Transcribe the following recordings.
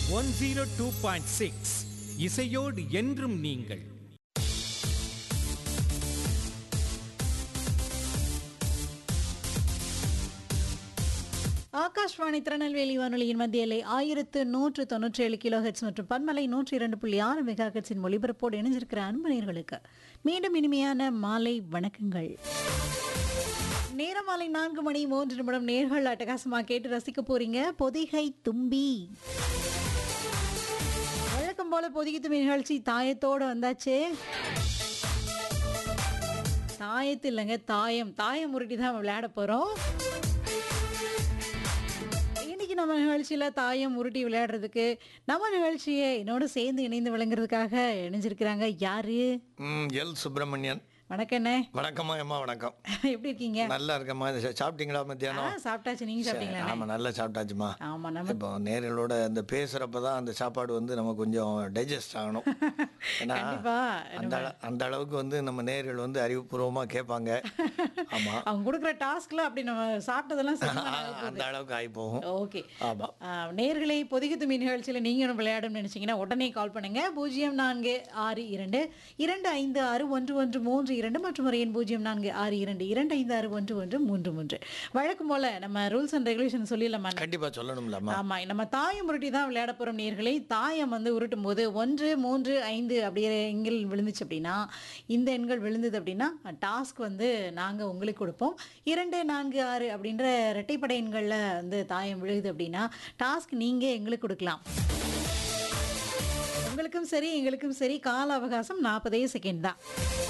One zero two point six இசையோடு என்றும் நீங்கள் ஆகாஷ்வாணி திருநெல்வேலி வானொலியின் மத்தியலை ஆயிரத்து நூற்று தொண்ணூற்றி ஏழு கிலோ ஹெட்ஸ் மற்றும் பன்மலை நூற்றி இரண்டு புள்ளி ஆறு மெகா ஹெட்ஸின் ஒலிபரப்போடு இணைஞ்சிருக்கிற அன்பு நேயர்களுக்கு மீண்டும் இனிமையான மாலை வணக்கங்கள் நேரம் மாலை நான்கு மணி மூன்று நிமிடம் நேர்கள் அட்டகாசமா கேட்டு ரசிக்க போறீங்க பொதிகை தும்பி வழக்கம் போல பொதிகை தும்பி நிகழ்ச்சி தாயத்தோடு வந்தாச்சு தாயத்து இல்லைங்க தாயம் தாயம் உருட்டி தான் விளையாட போறோம் இன்னைக்கு நம்ம நிகழ்ச்சியில தாயம் உருட்டி விளையாடுறதுக்கு நம்ம நிகழ்ச்சியை என்னோட சேர்ந்து இணைந்து விளங்குறதுக்காக இணைஞ்சிருக்கிறாங்க யாரு ம் எல் சுப்பிரமணியன் வணக்கம் அண்ணே வணக்கம்மா அம்மா வணக்கம் எப்படி இருக்கீங்க நல்லா இருக்கம்மா இது சா- சாப்பிட்டீங்களா ஆ மத்தியானம் சாப்பிட்டாச்சு நீங்க சாப்பிட்டீங்களா அண்ணே? ஆமாம் நல்லா சாப்பிட்டாச்சுமா ஆமா நம்ம இப்போ நேர்களோட அந்த பேசுகிறப்ப தான் அந்த சாப்பாடு வந்து நம்ம கொஞ்சம் டைஜஸ்ட் ஆகணும் ஏன்னா கண்டிப்பா அந்த அள- அந்த அளவுக்கு வந்து நம்ம நேர்கள் வந்து அறிவுபூர்வமாக கேட்பாங்க ஆமாம் அவங்க கொடுக்குற டாஸ்க்ல அப்படி நம்ம சாப்பிட்டதெல்லாம் அந்த அளவுக்கு ஆகி போகும் ஓகே ஆமாம் நேர்களை பொதிகை தும்பி நிகழ்ச்சியில் நீங்களும் விளையாடணும்னு நினைச்சீங்கன்னா உடனே கால் பண்ணுங்க பூஜ்ஜியம் நான்கு ஆறு இரண்டு இரண்டு ஐந்து ஆறு ஒன்று ஒன்று மூன்று இரண்டு மற்றும் ஒரு எண் பூஜ்ஜியம் நான்கு ஆறு இரண்டு இரண்டு ஐந்து ஆறு ஒன்று ஒன்று மூன்று மூன்று வழக்கம் போல நம்ம ரூல்ஸ் அண்ட் ரெகுலேஷன் சொல்லிடலாமா கண்டிப்பாக சொல்லணும்லம்மா ஆமா நம்ம தாயம் உருட்டி தான் விளையாட போறோம் நேர்களை தாயம் வந்து உருட்டும் போது ஒன்று மூன்று ஐந்து அப்படியே எண்கள் விழுந்துச்சு அப்படின்னா இந்த எண்கள் விழுந்தது அப்படின்னா டாஸ்க் வந்து நாங்க உங்களுக்கு கொடுப்போம் இரண்டு நான்கு ஆறு அப்படின்ற இரட்டைப்படை எண்கள்ல வந்து தாயம் விழுகுது அப்படின்னா டாஸ்க் நீங்க எங்களுக்கு கொடுக்கலாம் உங்களுக்கும் சரி எங்களுக்கும் சரி கால அவகாசம் நாற்பதே செகண்ட் தான்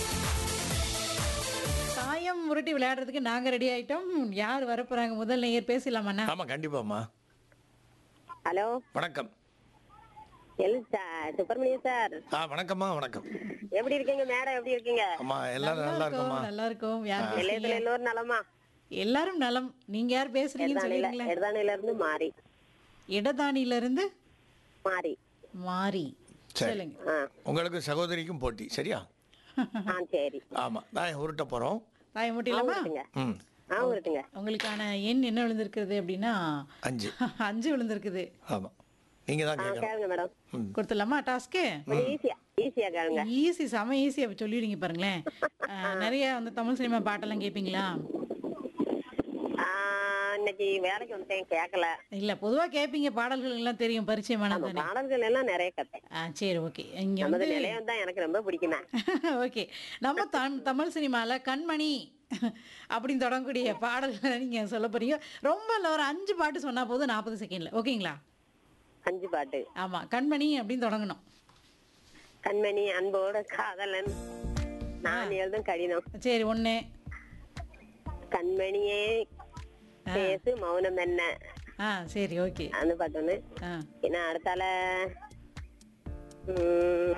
தாயம் உருட்டி விளையாடுறதுக்கு நாங்க ரெடி ஆயிட்டோம் யார் வரப்போறாங்க முதல் நேயர் பேசலாமா ஆமாம் கண்டிப்பாம்மா ஹலோ வணக்கம் எல் சார் சுப்பிரமணியம் சார் ஆ வணக்கம்மா வணக்கம் எப்படி இருக்கீங்க மேடம் எப்படி இருக்கீங்க அம்மா எல்லாரும் நல்லா இருக்கோம்மா நல்லா இருக்கும் யார் பேசுறீங்க? எல்லையத்துல எல்லோரும் நலமா எல்லாரும் நலம் நீங்க யார் பேசுறீங்கன்னு எடதானில சொல்லுங்களேன் எடதானில இருந்து மாறி இடதானில இருந்து மாறி மாறி சரி. சொல்லுங்க ஆ உங்களுக்கு சகோதரிக்கும் போட்டி சரியா ஆ சரி ஆமாம் நான் உருட்ட போகிறோம் தாய முட்டிலாமா விட்டுங்க ம் ஆ விட்டுங்க உங்களுக்கான எண் என்ன விழுந்திருக்கிறது அப்படின்னா அஞ்சு அஞ்சு விழுந்திருக்குது ஆமாம் நீங்கள் தான் ஆ கேட்கணும் கேளுங்க மேடம் கொடுத்துடலாமா டாஸ்க்கு கொஞ்சம் ஈஸியா ஈஸியா கேளுங்க ஈஸி செம ஈஸியா சொல்லிடுங்க பாருங்களேன் அஹ், நிறைய வந்து தமிழ் சினிமா பாட்டெல்லாம் கேட்பீங்களா ஆ, இன்னைக்கு வேலைக்கு வந்துட்டேன் கேட்கல இல்ல பொதுவா கேட்பீங்க பாடல்கள் எல்லாம் தெரியும் பரிச்சயமான தானே பாடல்கள் எல்லாம் நிறைய கத்தேன் ஆ சரி ஓகே இங்க நமது வந்து நிலையம் தான் எனக்கு ரொம்ப பிடிக்குமே ஓகே நம்ம தம் தமிழ் சினிமால கண்மணி அப்படின்னு தொடங்கக்கூடிய பாடல்களை நீங்க சொல்ல போறீங்க ரொம்ப இல்ல ஒரு அஞ்சு பாட்டு சொன்னா போதும் நாற்பது செகண்ட்ல ஓகேங்களா அஞ்சு பாட்டு ஆமா கண்மணி அப்படின்னு தொடங்கணும் கண்மணி அன்போட காதலன் நான் எழுதும் கடிதம் சரி ஒண்ணு கண்மணியே பேசு மௌனம் என்ன ஆ சரி ஓகே அந்த பாட்டு ஒண்ணு ஆ என்ன அடுத்தால ம்,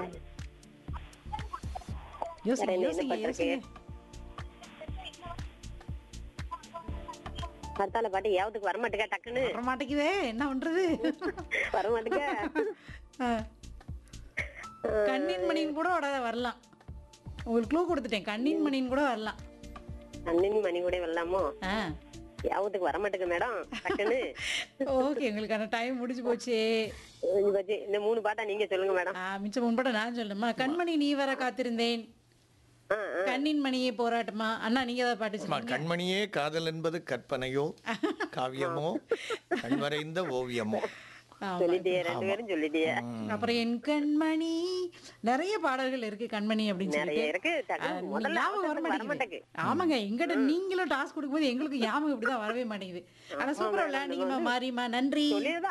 யோசிங்க வேற என்ன யோசிங்க பாட்டு இருக்கு? யோசிங்க அடுத்தால பாட்டு யாவதுக்கு வரமாட்டுக்க டக்குன்னு வர மாட்டேங்குதே என்ன பண்றது வரமாட்டுக்க ஆ. கண்ணின் மணின்னு கூட வர வரலாம் உங்களுக்கு க்ளூ கொடுத்துட்டேன் கண்ணின் மணின்னு கூட வரலாம் அண்ணன் மணி கூட வரலாமோ ஆ யாவதுக்கு வரமாட்டுக்க மேடம் டக்குன்னு ஓகே உங்களுக்கான டைம் முடிஞ்சு போச்சு இது பத்தி இந்த மூணு பாட்டா நீங்க சொல்லுங்க மேடம் ஆ, மிச்சம் முன்பட நான் சொல்லணுமா கண்மணி நீ வர காத்திருந்தேன் ஆ, ஆ. கண்ணின் மணியே போராட்டமா அண்ணா நீங்க ஏதாவது பாட்டு அம்மா, சொல்லுங்க கண்மணியே காதல் என்பது கற்பனையோ காவியமோ கண்வரைந்த ஓவியமோ ஆமா. சொல்லிட்டியே ரெண்டு பேரும் சொல்லிட்டியே அப்புறம் என் கண்மணி நிறைய பாடல்கள் இருக்கு கண்மணி அப்படின்னு நிறைய சொல்லிட்டு இருக்கு ஆ, டக்குன்னு முதல்ல ஞாபகம் வர அவசரத்துக்கு மாட்டேங்குது வரமாட்டேங்குது ஆமாங்க எங்கிட்ட நீங்களும் டாஸ்க் கொடுக்கும்போது எங்களுக்கு ஞாபகம் இப்படிதான் வரவே மாட்டேங்குது ஆனா சூப்பரா விளையாண்டீங்கம்மா மாறிமா நன்றி சொல்லிதான்